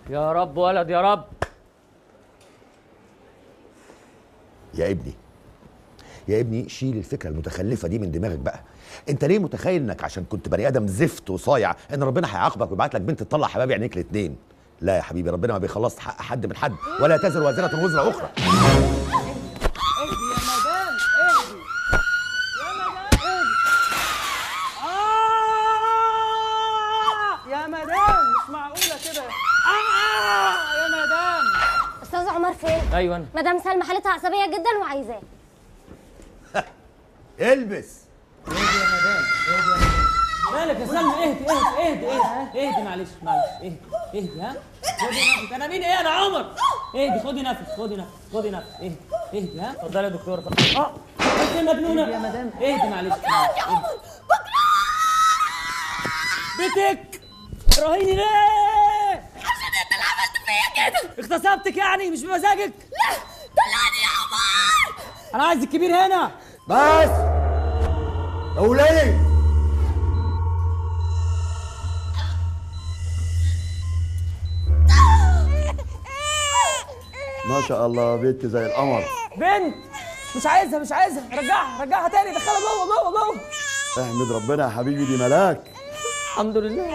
يا رب ولد يا رب يا ابني يا ابني شيل الفكره المتخلفه دي من دماغك بقى انت ليه متخيل انك عشان كنت بني ادم زفت وصايع ان ربنا هيعاقبك ويبعت لك بنت تطلع حباب عينيك الاثنين لا يا حبيبي ربنا ما بيخلصش حق حد من حد ولا تزر وازره وزر اخرى اهدي يا مدام اهدي يا مدام اهدي آه يا مدام مش معقولة كده آه يا مدام استاذ عمر فين ايوه انا مدام سلمى حالتها عصبيه جدا وعايزاه البس مالك يا سلمى اهدي اهدي اهدي اهدي اهدي معلش معلش اهدي اهدي ها خدي نفس انا مين ايه انا عمر اهدي خدي نفس خدي نفس خدي نفس اهدي اهدي ها اتفضلي يا دكتور اه انت مجنونه يا مدام اهدي معلش يا عمر بيتك راهيني ليه؟ عشان انت اللي عملت فيا كده اغتصبتك يعني مش بمزاجك؟ لا طلعني يا عمر انا عايز الكبير هنا بس اولادي ما شاء الله بنت زي القمر بنت مش عايزها مش عايزها رجعها رجعها تاني دخلها جوه جوه جوه احمد ربنا يا حبيبي دي ملاك الحمد لله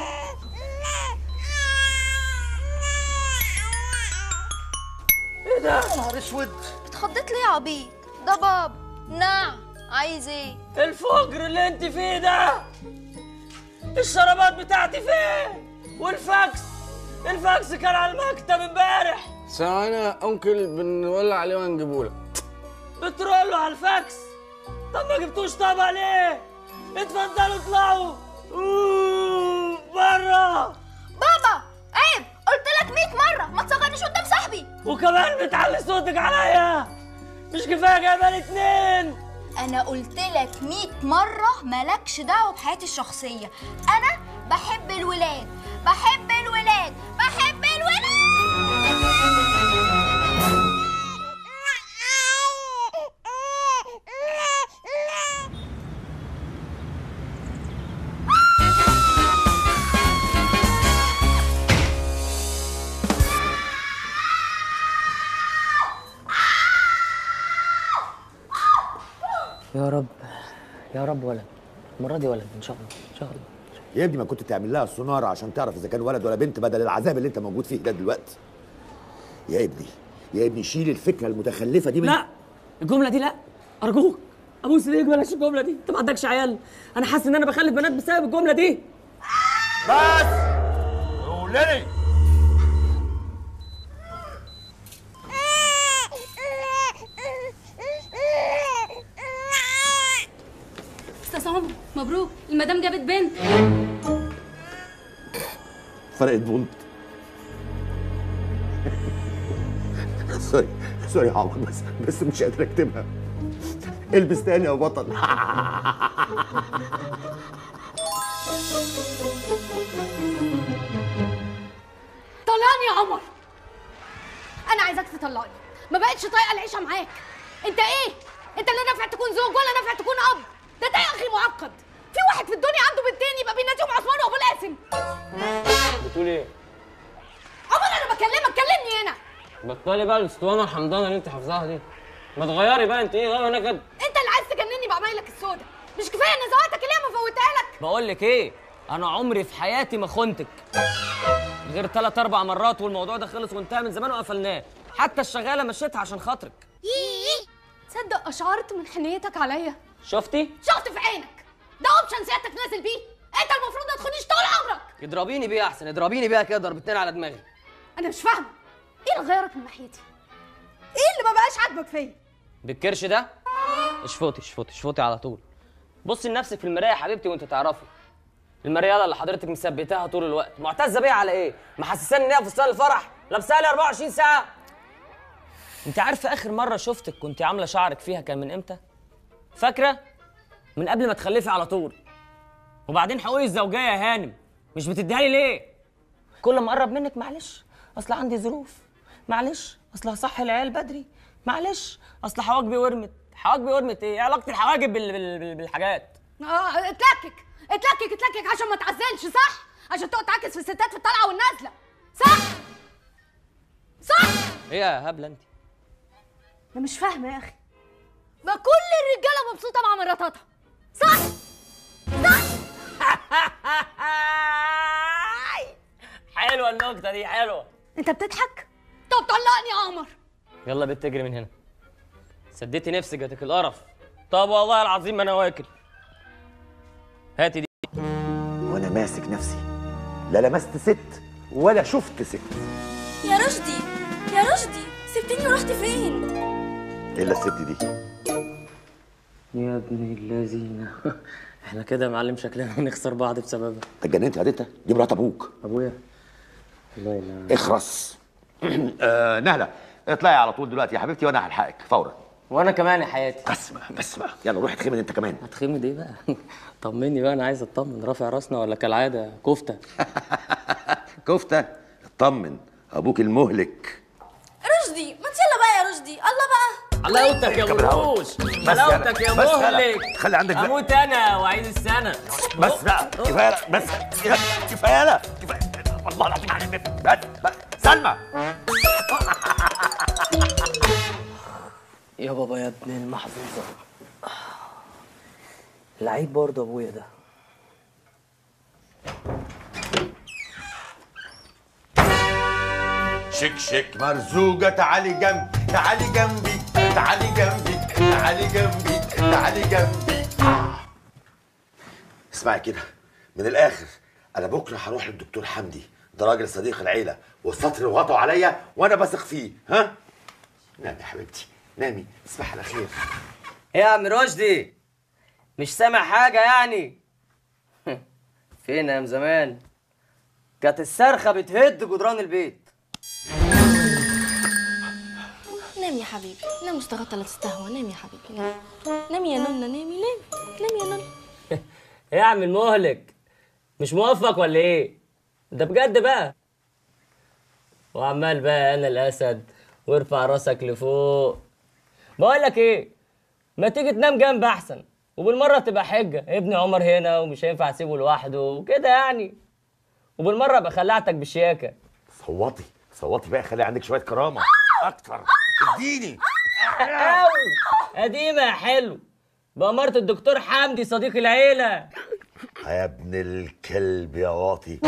اتخضيت ليه يا عبيط ده بابا نعم عايز ايه الفجر اللي انت فيه ده الشرابات بتاعتي فين والفاكس الفاكس كان على المكتب امبارح ثواني يا انكل بنولع عليه ونجيبهولك بترولوا على الفاكس طب ما جبتوش طبق ليه اتفضلوا اطلعوا أوه، بره بابا عيب قلت لك 100 مره ما تصغرنيش قدام صاحبي وكمان بتعلي صوتك عليا مش كفايه جايبه لي اتنين انا قلت لك 100 مره مالكش دعوه بحياتي الشخصيه انا بحب الولاد بحب الولاد بحب الولاد يا رب يا رب ولد المره دي ولد ان شاء الله ان شاء الله يا ابني ما كنت تعمل لها السونار عشان تعرف اذا كان ولد ولا بنت بدل العذاب اللي انت موجود فيه ده دلوقتي يا ابني يا ابني شيل الفكره المتخلفه دي من لا الجمله دي لا ارجوك ابوس ايديك بلاش الجمله دي انت ما عندكش عيال انا حاسس ان انا بخلف بنات بسبب الجمله دي بس قولي استاذ عمر مبروك المدام جابت بنت فرقت بونت سوري سوري يا عمر بس بس مش قادر اكتبها البس تاني يا بطل طلقني يا عمر انا عايزاك تطلقني ما بقتش طايقه العيشه معاك انت ايه انت اللي نافع تكون زوج ولا نافع تكون اب ده ده يا اخي معقد في واحد في الدنيا عنده بنتين يبقى بيناديهم عثمان وابو القاسم بتقول ايه؟ عمر انا بكلمك كلمني هنا بطلي بقى الاسطوانه الحمضانه اللي انت حافظاها دي ما تغيري بقى انت ايه غاوي نكد انت اللي عايز تجنني بعمايلك السودا مش كفايه نزواتك اللي هي مفوتها لك بقول لك ايه انا عمري في حياتي ما خنتك غير ثلاث اربع مرات والموضوع ده خلص وانتهى من زمان وقفلناه حتى الشغاله مشيتها عشان خاطرك تصدق اشعرت من حنيتك عليا شفتي شفت في عينك ده اوبشن سيادتك نازل بيه انت المفروض ما تخونيش طول عمرك اضربيني بيها احسن اضربيني بيها كده ضربتين على دماغي انا مش فاهمه ايه اللي غيرك من ناحيتي ايه اللي ما بقاش عاجبك فيا بالكرش ده اشفطي اشفطي اشفطي على طول بصي لنفسك في المرايه يا حبيبتي وانت تعرفي المرياله اللي حضرتك مثبتاها طول الوقت معتزه بيها على ايه محسساني ان هي فستان الفرح لابسها لي 24 ساعه انت عارفه اخر مره شفتك كنت عامله شعرك فيها كان من امتى فاكره من قبل ما تخلفي على طول وبعدين حقوقي الزوجيه يا هانم مش بتديها لي ليه كل ما اقرب منك معلش اصل عندي ظروف معلش اصل هصحي العيال بدري معلش اصل حواجبي ورمت حواجبي ورمت ايه إيه علاقه الحواجب بال... بال... بال... بالحاجات اه اتلكك اتلكك اتلكك عشان ما تعزلش صح عشان تقعد تعكس في الستات في الطلعه والنازله صح ايه يا هبله انت انا مش فاهمه يا اخي ما كل الرجاله مبسوطه مع مراتاتها صح حلوه النكته دي حلوه انت بتضحك طب طلقني يا قمر يلا بنت اجري من هنا سديتي نفسي جاتك القرف طب والله العظيم ما انا واكل هاتي دي وانا ماسك نفسي لا لمست ست ولا شفت ست يا رشدي يا رشدي سبتني ورحت فين الا الست دي يا ابن الذين احنا كده يا معلم شكلنا هنخسر بعض بسببها انت اتجننت يا انت دي مرات ابوك ابويا الله يلا اخرس آه نهله اطلعي على طول دلوقتي يا حبيبتي وانا هلحقك فورا وانا كمان يا حياتي بس بقى بس بقى يلا روح اتخمن انت كمان هتخمد ايه بقى طمني بقى انا عايز اطمن رافع راسنا ولا كالعاده كفته كفته اطمن ابوك المهلك رشدي ما يلا بقى يا رشدي الله بقى حلاوتك يا بروش حلاوتك يا بس يلا. مهلك خلي عندك بقى. اموت انا وعيد السنه بس بقى كفايه لا، بس كفايه لا كفايه والله العظيم عليك بس بس سلمى يا بابا يا ابن المحظوظه لعيب برضه ابويا ده شك شك مرزوقة تعالي جنبي تعالي جنبي تعالي جنبي تعالي جنبي تعالي جنبي آه. اسمعي كده من الآخر أنا بكرة هروح للدكتور حمدي ده راجل صديق العيلة والسطر وغطوا عليا وأنا بثق فيه ها؟ نامي يا حبيبتي نامي تصبح على خير ايه يا عم رشدي مش سامع حاجه يعني فين يا زمان كانت الصرخه بتهد جدران البيت نام يا حبيبي نام استغطى لا تستهوى نام يا حبيبي نام نام يا نونا نامي نام نام يا نونا ايه يا عم المهلك مش موفق ولا ايه ده بجد بقى وعمال بقى انا الاسد وارفع راسك لفوق بقول لك ايه ما تيجي تنام جنب احسن وبالمره تبقى حجه ابني عمر هنا ومش هينفع اسيبه لوحده وكده يعني وبالمره ابقى خلعتك بالشياكه صوتي صوتي بقى خلي عندك شوية كرامة أكتر اديني أوي قديمه يا حلو بأمارة الدكتور حمدي صديق العيله يا ابن الكلب يا واطي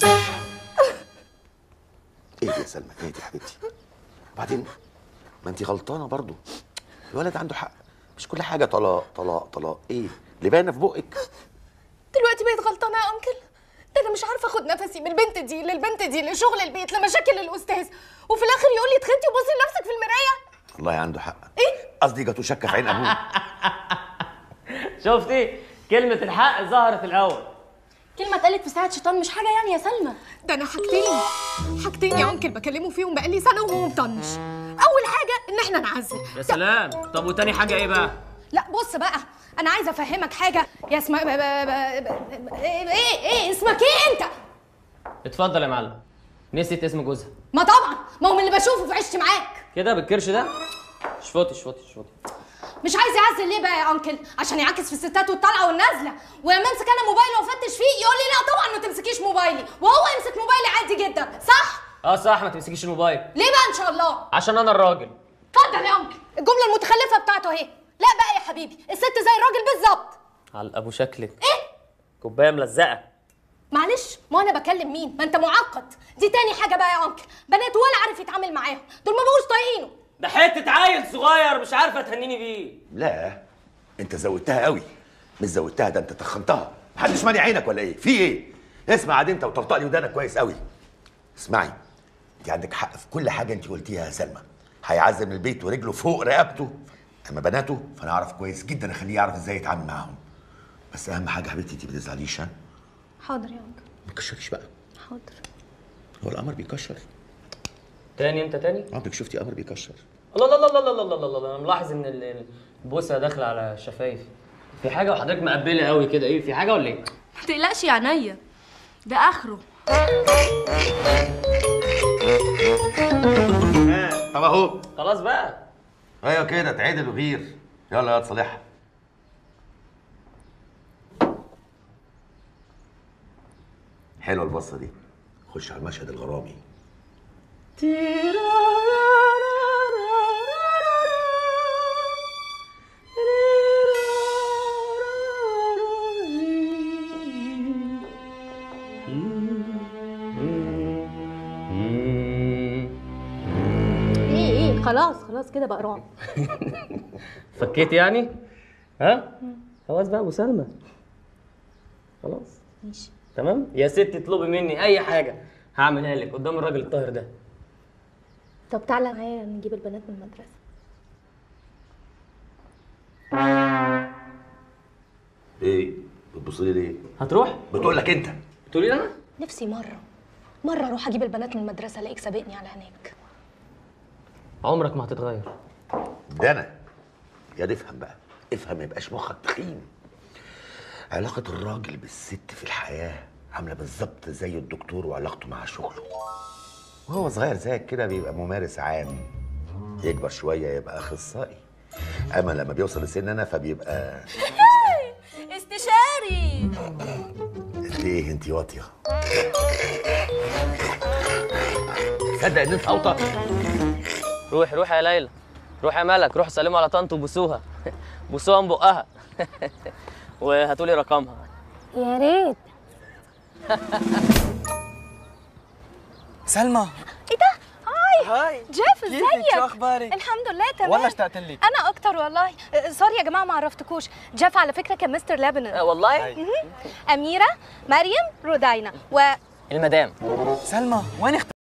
ايه يا سلمى ايه يا حبيبتي بعدين ما انت غلطانه برضو الولد عنده حق مش كل حاجه طلاق طلاق طلاق ايه اللي باينه في بقك دلوقتي بقيت غلطانه يا انكل ده انا مش عارفه اخد نفسي من البنت دي للبنت دي لشغل البيت لمشاكل الاستاذ وفي الاخر يقول لي اتخنتي وبصي لنفسك في المرايه والله عنده حق ايه قصدي جاتو شكه في عين ابوه شفتي كلمه الحق ظهرت الاول كلمة اتقالت في ساعة شيطان مش حاجة يعني يا سلمى ده انا حاجتين حاجتين يا انكل بكلمه فيهم بقالي سنه وهو مطنش اول حاجه ان احنا نعزل يا سلام طب وتاني حاجه ايه بقى لا بص بقى انا عايزه افهمك حاجه يا اسمها ب... ب... ب... ب... ايه ايه اسمك ايه انت اتفضل يا معلم نسيت اسم جوزها ما طبعا ما هو من اللي بشوفه في عشت معاك كده بالكرش ده شفوتي شفوتي شفوتي مش عايز يعزل ليه بقى يا انكل عشان يعكس في الستات والطلعه والنازله ولما امسك انا موبايلي وافتش فيه يقول لي لا طبعا ما تمسكيش موبايلي وهو يمسك موبايلي عادي جدا صح اه صح ما تمسكيش الموبايل ليه بقى ان شاء الله عشان انا الراجل اتفضل يا انكل الجمله المتخلفه بتاعته اهي لا بقى يا حبيبي الست زي الراجل بالظبط على ابو شكلك ايه كوبايه ملزقه معلش ما انا بكلم مين ما انت معقد دي تاني حاجه بقى يا انكل بنات ولا عارف يتعامل معاهم دول ما بقوش طايقينه ده حته عيل صغير مش عارفه تهنيني بيه لا انت زودتها قوي مش زودتها ده انت تخنتها محدش مانع عينك ولا ايه في ايه اسمع عاد انت وطرطق لي ودانك كويس قوي اسمعي انت عندك حق في كل حاجه انت قلتيها يا سلمى هيعزل من البيت ورجله فوق رقبته اما بناته فانا اعرف كويس جدا اخليه يعرف ازاي يتعامل معاهم بس اهم حاجه يا حبيبتي انت ما تزعليش ها حاضر يا انكل ما تكشريش بقى حاضر هو القمر بيكشر تاني انت تاني عمرك شفتي قمر بيكشر الله الله الله الله الله الله الله الله انا ملاحظ ان ال- ال- البوسه داخله على الشفايف في حاجه وحضرتك مقبله قوي كده ايه في حاجه ولا ايه ما تقلقش يا عينيا ده اخره طب اهو خلاص بقى ايوه كده تعدل وغير يلا يا صالحها حلوه البصه دي خش على المشهد الغرامي تيرا خلاص خلاص كده بقى رعب فكيت يعني ها خلاص بقى ابو سلمى خلاص ماشي تمام يا ستي اطلبي مني اي حاجه هعملها لك قدام الراجل الطاهر ده طب تعالى معايا نجيب البنات من المدرسه ايه بتبص لي ليه هتروح بتقول لك انت تقولي لي انا نفسي مره مره اروح اجيب البنات من المدرسه الاقيك سابقني على هناك عمرك ما هتتغير ده انا يا دي افهم بقى افهم ما يبقاش مخك تخين علاقة الراجل بالست في الحياة عاملة بالظبط زي الدكتور وعلاقته مع شغله وهو صغير زيك كده بيبقى ممارس عام يكبر شوية يبقى أخصائي أما لما بيوصل لسن أنا فبيبقى استشاري انت ايه انت واطية تصدق ان انت اوطى روحي روحي يا ليلى روحي يا ملك روحي سلموا على طنط وبوسوها بوسوها من بقها وهاتولي رقمها يا ريت سلمى ايه ده هاي هاي جيف كيفك؟ ازيك شو أخبارك؟ الحمد لله تمام والله اشتقت لك انا اكتر والله أه، سوري يا جماعه ما عرفتكوش جيف على فكره كان مستر لبنان آه، والله اميره مريم رودينا و المدام سلمى وين اختك